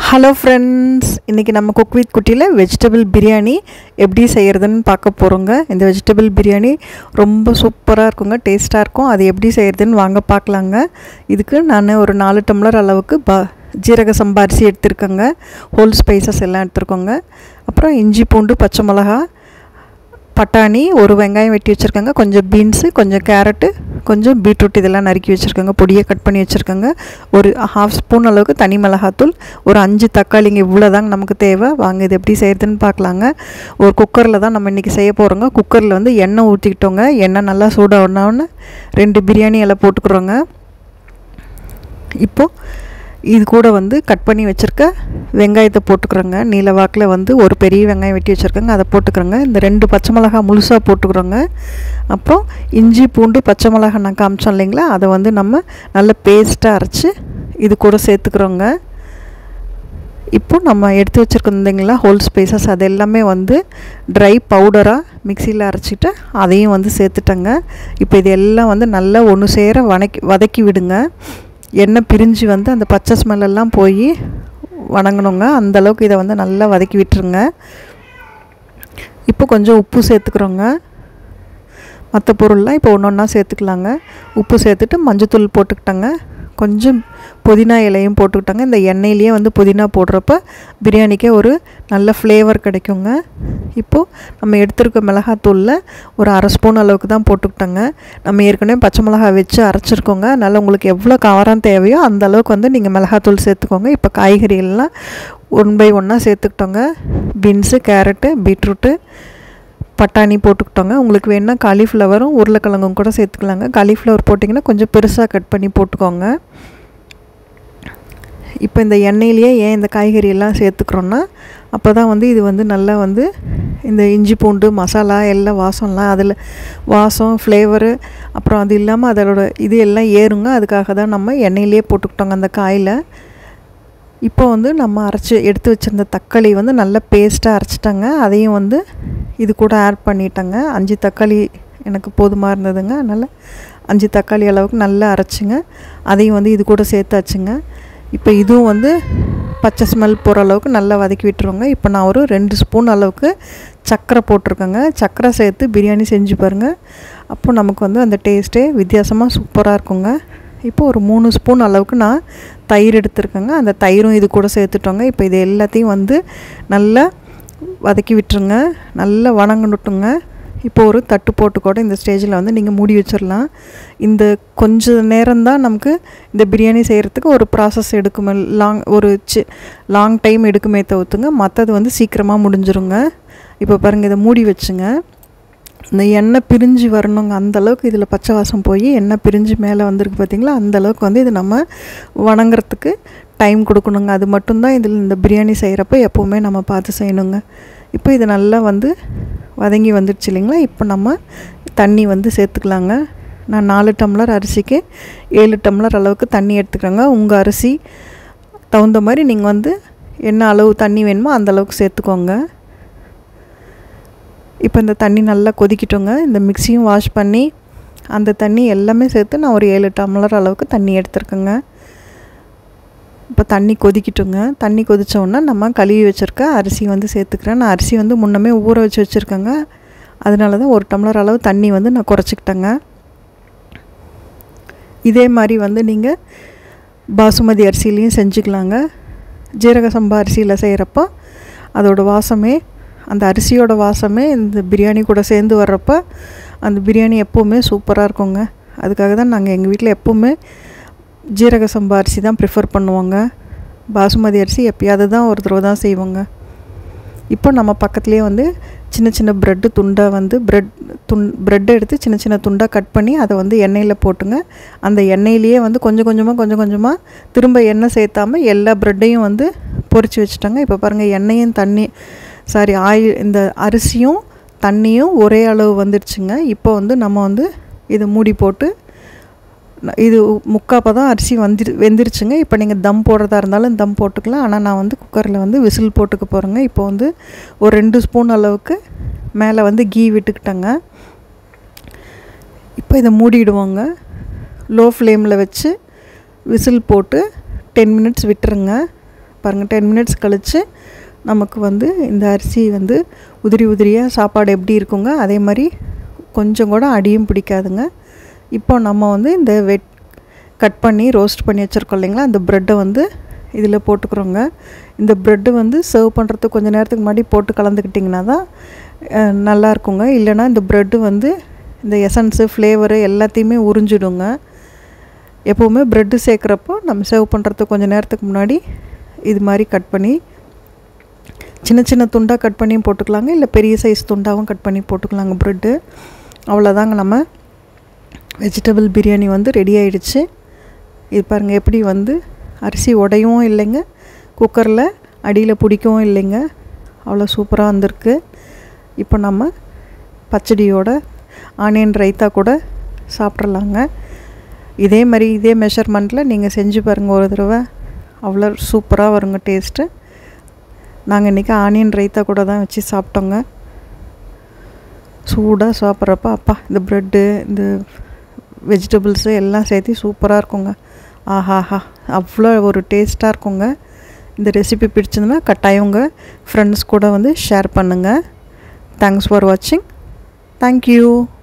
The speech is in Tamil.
ஹலோ ஃப்ரெண்ட்ஸ் இன்றைக்கி நம்ம குக் வித் குட்டியில் வெஜிடபிள் பிரியாணி எப்படி செய்கிறதுன்னு பார்க்க போகிறோங்க இந்த வெஜிடபிள் பிரியாணி ரொம்ப சூப்பராக இருக்குங்க டேஸ்ட்டாக இருக்கும் அது எப்படி செய்கிறதுன்னு வாங்க பார்க்கலாங்க இதுக்கு நான் ஒரு நாலு டம்ளர் அளவுக்கு ப ஜீரக சம்பா அரிசி எடுத்திருக்கேங்க ஹோல் ஸ்பைசஸ் எல்லாம் எடுத்துருக்கோங்க அப்புறம் இஞ்சி பூண்டு பச்சை மிளகா பட்டாணி ஒரு வெங்காயம் வெட்டி வச்சுருக்கேங்க கொஞ்சம் பீன்ஸு கொஞ்சம் கேரட்டு கொஞ்சம் பீட்ரூட் இதெல்லாம் நறுக்கி வச்சுருக்கேங்க பொடியை கட் பண்ணி வச்சுருக்கேங்க ஒரு ஹாஃப் ஸ்பூன் அளவுக்கு தனி மிளகாத்தூள் ஒரு அஞ்சு தக்காளிங்க இவ்வளோ தாங்க நமக்கு தேவை வாங்க இது எப்படி செய்கிறதுன்னு பார்க்கலாங்க ஒரு குக்கரில் தான் நம்ம இன்றைக்கி செய்ய போகிறோங்க குக்கரில் வந்து எண்ணெய் ஊற்றிக்கிட்டோங்க எண்ணெய் நல்லா சூடாகணுன்னு ரெண்டு பிரியாணி இலை போட்டுக்கிறோங்க இப்போது இது கூட வந்து கட் பண்ணி வச்சுருக்க வெங்காயத்தை போட்டுக்கிறோங்க நீல வாக்கில் வந்து ஒரு பெரிய வெங்காயம் வெட்டி வச்சுருக்கோங்க அதை போட்டுக்கிறோங்க இந்த ரெண்டு பச்சை மிளகா முழுசாக போட்டுக்கிறோங்க அப்புறம் இஞ்சி பூண்டு பச்சை மிளகா நான் காமிச்சோம் இல்லைங்களா அதை வந்து நம்ம நல்ல பேஸ்ட்டாக அரைச்சி இது கூட சேர்த்துக்கிறோங்க இப்போ நம்ம எடுத்து வச்சுருக்கோம் ஹோல் ஸ்பைசஸ் அது எல்லாமே வந்து ட்ரை பவுடராக மிக்சியில் அரைச்சிட்டு அதையும் வந்து சேர்த்துட்டேங்க இப்போ இது எல்லாம் வந்து நல்லா ஒன்று சேர வதக்கி வதக்கி விடுங்க எண்ணெய் பிரிஞ்சு வந்து அந்த பச்சை ஸ்மெல்லெல்லாம் போய் வணங்கணுங்க அந்தளவுக்கு இதை வந்து நல்லா வதக்கி விட்டுருங்க இப்போ கொஞ்சம் உப்பு சேர்த்துக்கிறோங்க மற்ற பொருள்லாம் இப்போ ஒன்று ஒன்றா சேர்த்துக்கலாங்க உப்பு சேர்த்துட்டு மஞ்சத்தூள் போட்டுக்கிட்டாங்க கொஞ்சம் புதினா இலையும் போட்டுக்கிட்டாங்க இந்த எண்ணெயிலேயே வந்து புதினா போடுறப்ப பிரியாணிக்கே ஒரு நல்ல ஃப்ளேவர் கிடைக்குங்க இப்போது நம்ம எடுத்துருக்க மிளகாத்தூளில் ஒரு அரை ஸ்பூன் அளவுக்கு தான் போட்டுக்கிட்டாங்க நம்ம ஏற்கனவே பச்சை மிளகா வச்சு அரைச்சிருக்கோங்க அதனால் உங்களுக்கு எவ்வளோ காரம் தேவையோ அந்த அளவுக்கு வந்து நீங்கள் மிளகாத்தூள் சேர்த்துக்கோங்க இப்போ காய்கறிகள்லாம் ஒன் பை ஒன்னாக சேர்த்துக்கிட்டோங்க பீன்ஸு கேரட்டு பீட்ரூட்டு பட்டாணி போட்டுக்கிட்டோங்க உங்களுக்கு வேணுன்னா காலிஃப்ளவரும் உருளைக்கிழங்கும் கூட சேர்த்துக்கலாங்க காலிஃப்ளவர் போட்டிங்கன்னா கொஞ்சம் பெருசாக கட் பண்ணி போட்டுக்கோங்க இப்போ இந்த எண்ணெயிலேயே ஏன் இந்த காய்கறி எல்லாம் சேர்த்துக்கிறோன்னா அப்போ தான் வந்து இது வந்து நல்லா வந்து இந்த இஞ்சி பூண்டு மசாலா எல்லாம் வாசம்லாம் அதில் வாசம் ஃப்ளேவரு அப்புறம் அது இல்லாமல் அதோட இது எல்லாம் ஏறுங்க அதுக்காக தான் நம்ம எண்ணெயிலே போட்டுக்கிட்டோங்க அந்த காயில் இப்போ வந்து நம்ம அரைச்சி எடுத்து வச்சுருந்த தக்காளி வந்து நல்லா பேஸ்ட்டாக அரைச்சிட்டாங்க அதையும் வந்து இது கூட ஆட் பண்ணிட்டேங்க அஞ்சு தக்காளி எனக்கு போதுமாக இருந்ததுங்க அதனால் அஞ்சு தக்காளி அளவுக்கு நல்லா அரைச்சிங்க அதையும் வந்து இது கூட சேர்த்தாச்சுங்க இப்போ இதுவும் வந்து பச்சை ஸ்மெல் போகிற அளவுக்கு நல்லா வதக்கி விட்டுருவோங்க இப்போ நான் ஒரு ரெண்டு ஸ்பூன் அளவுக்கு சர்க்கரை போட்டிருக்கேங்க சர்க்கரை சேர்த்து பிரியாணி செஞ்சு பாருங்கள் அப்போ நமக்கு வந்து அந்த டேஸ்ட்டே வித்தியாசமாக சூப்பராக இருக்குங்க இப்போ ஒரு மூணு ஸ்பூன் அளவுக்கு நான் தயிர் எடுத்துருக்கேங்க அந்த தயிரும் இது கூட சேர்த்துட்டோங்க இப்போ இது எல்லாத்தையும் வந்து நல்லா வதக்கி விட்டுருங்க நல்லா வணங்கணுட்டுங்க இப்போ ஒரு தட்டு போட்டு கூட இந்த ஸ்டேஜில் வந்து நீங்கள் மூடி வச்சிடலாம் இந்த கொஞ்ச நேரம்தான் நமக்கு இந்த பிரியாணி செய்கிறதுக்கு ஒரு ப்ராசஸ் எடுக்குமே லாங் ஒரு சி லாங் டைம் எடுக்குமே தவிர்த்துங்க மற்றது வந்து சீக்கிரமாக முடிஞ்சிருங்க இப்போ பாருங்கள் இதை மூடி வச்சுங்க இந்த எண்ணெய் பிரிஞ்சு வரணுங்க அந்தளவுக்கு இதில் பச்சை வாசம் போய் எண்ணெய் பிரிஞ்சு மேலே வந்திருக்கு பார்த்திங்களா அந்தளவுக்கு வந்து இது நம்ம வணங்குறதுக்கு டைம் கொடுக்கணுங்க அது மட்டும்தான் இதில் இந்த பிரியாணி செய்கிறப்ப எப்போவுமே நம்ம பார்த்து செய்யணுங்க இப்போ இது நல்லா வந்து வதங்கி வந்துடுச்சு இல்லைங்களா இப்போ நம்ம தண்ணி வந்து சேர்த்துக்கலாங்க நான் நாலு டம்ளர் அரிசிக்கு ஏழு டம்ளர் அளவுக்கு தண்ணி எடுத்துக்கிறேங்க உங்கள் அரிசி தகுந்த மாதிரி நீங்கள் வந்து என்ன அளவு தண்ணி வேணுமோ அந்த அளவுக்கு சேர்த்துக்கோங்க இப்போ இந்த தண்ணி நல்லா கொதிக்கிட்டோங்க இந்த மிக்சியும் வாஷ் பண்ணி அந்த தண்ணி எல்லாமே சேர்த்து நான் ஒரு ஏழு டம்ளர் அளவுக்கு தண்ணி எடுத்துருக்கேங்க இப்போ தண்ணி கொதிக்கிட்டோங்க தண்ணி கொதித்தோடனே நம்ம கழுவி வச்சுருக்க அரிசி வந்து சேர்த்துக்கிறேன் நான் அரிசி வந்து முன்னமே ஊற வச்சு வச்சுருக்கேங்க அதனால தான் ஒரு டம்ளர் அளவு தண்ணி வந்து நான் குறைச்சிக்கிட்டேங்க இதே மாதிரி வந்து நீங்கள் பாசுமதி அரிசிலையும் செஞ்சுக்கலாங்க ஜீரக சம்பா அரிசியில் செய்கிறப்போ அதோட வாசமே அந்த அரிசியோட வாசமே இந்த பிரியாணி கூட சேர்ந்து வர்றப்ப அந்த பிரியாணி எப்போவுமே சூப்பராக இருக்குங்க அதுக்காக தான் நாங்கள் எங்கள் வீட்டில் எப்போவுமே ஜீரக சம்பா அரிசி தான் ப்ரிஃபர் பண்ணுவோங்க பாசுமதி அரிசி எப்பயாவது தான் ஒரு தடவை தான் செய்வோங்க இப்போ நம்ம பக்கத்துலேயே வந்து சின்ன சின்ன ப்ரெட்டு துண்டை வந்து ப்ரெட் துண் ப்ரெட் எடுத்து சின்ன சின்ன துண்டாக கட் பண்ணி அதை வந்து எண்ணெயில் போட்டுங்க அந்த எண்ணெயிலேயே வந்து கொஞ்சம் கொஞ்சமாக கொஞ்சம் கொஞ்சமாக திரும்ப எண்ணெய் சேர்த்தாமல் எல்லா ப்ரெட்டையும் வந்து பொரித்து வச்சுட்டாங்க இப்போ பாருங்கள் எண்ணெயும் தண்ணி சாரி ஆயில் இந்த அரிசியும் தண்ணியும் ஒரே அளவு வந்துடுச்சுங்க இப்போ வந்து நம்ம வந்து இதை மூடி போட்டு இது முக்கால் தான் அரிசி வந்துரு வெந்துருச்சுங்க இப்போ நீங்கள் தம் போடுறதா இருந்தாலும் தம் போட்டுக்கலாம் ஆனால் நான் வந்து குக்கரில் வந்து விசில் போட்டுக்க போகிறேங்க இப்போ வந்து ஒரு ரெண்டு ஸ்பூன் அளவுக்கு மேலே வந்து கீ விட்டுக்கிட்டேங்க இப்போ இதை மூடிடுவோங்க லோ ஃப்ளேமில் வச்சு விசில் போட்டு டென் மினிட்ஸ் விட்டுருங்க பாருங்கள் டென் மினிட்ஸ் கழித்து நமக்கு வந்து இந்த அரிசி வந்து உதிரி உதிரியாக சாப்பாடு எப்படி இருக்குங்க அதே மாதிரி கொஞ்சம் கூட அடியும் பிடிக்காதுங்க இப்போ நம்ம வந்து இந்த வெட் கட் பண்ணி ரோஸ்ட் பண்ணி வச்சுருக்கோம் இல்லைங்களா அந்த ப்ரெட்டை வந்து இதில் போட்டுக்கிறோங்க இந்த ப்ரெட்டு வந்து சர்வ் பண்ணுறதுக்கு கொஞ்சம் நேரத்துக்கு முன்னாடி போட்டு கலந்துக்கிட்டிங்கன்னா தான் நல்லா இருக்குங்க இல்லைனா இந்த ப்ரெட்டு வந்து இந்த எசன்ஸு ஃப்ளேவரு எல்லாத்தையுமே உறிஞ்சிடுங்க எப்போவுமே ப்ரெட்டு சேர்க்குறப்போ நம்ம சர்வ் பண்ணுறதுக்கு கொஞ்சம் நேரத்துக்கு முன்னாடி இது மாதிரி கட் பண்ணி சின்ன சின்ன துண்டாக கட் பண்ணியும் போட்டுக்கலாங்க இல்லை பெரிய சைஸ் துண்டாகவும் கட் பண்ணி போட்டுக்கலாங்க ப்ரெட்டு அவ்வளோதாங்க நம்ம வெஜிடபிள் பிரியாணி வந்து ரெடி ஆயிடுச்சு இது பாருங்கள் எப்படி வந்து அரிசி உடையவும் இல்லைங்க குக்கரில் அடியில் பிடிக்கவும் இல்லைங்க அவ்வளோ சூப்பராக வந்திருக்கு இப்போ நம்ம பச்சடியோட ஆனியன் ரைத்தா கூட சாப்பிட்றலாங்க இதே மாதிரி இதே மெஷர்மெண்ட்டில் நீங்கள் செஞ்சு பாருங்கள் ஒரு தடவை அவ்வளோ சூப்பராக வருங்க டேஸ்ட்டு நாங்கள் இன்றைக்கி ஆனியன் ரைத்தா கூட தான் வச்சு சாப்பிட்டோங்க சூடாக சாப்பிட்றப்ப அப்பா இந்த ப்ரெட்டு இந்த வெஜிடபிள்ஸு எல்லாம் சேர்த்து சூப்பராக இருக்குங்க ஆஹாஹா அவ்வளோ ஒரு டேஸ்ட்டாக இருக்குங்க இந்த ரெசிபி பிடிச்சிருந்தனா கட்டாயம் உங்கள் ஃப்ரெண்ட்ஸ் கூட வந்து ஷேர் பண்ணுங்கள் தேங்க்ஸ் ஃபார் வாட்சிங் தேங்க்யூ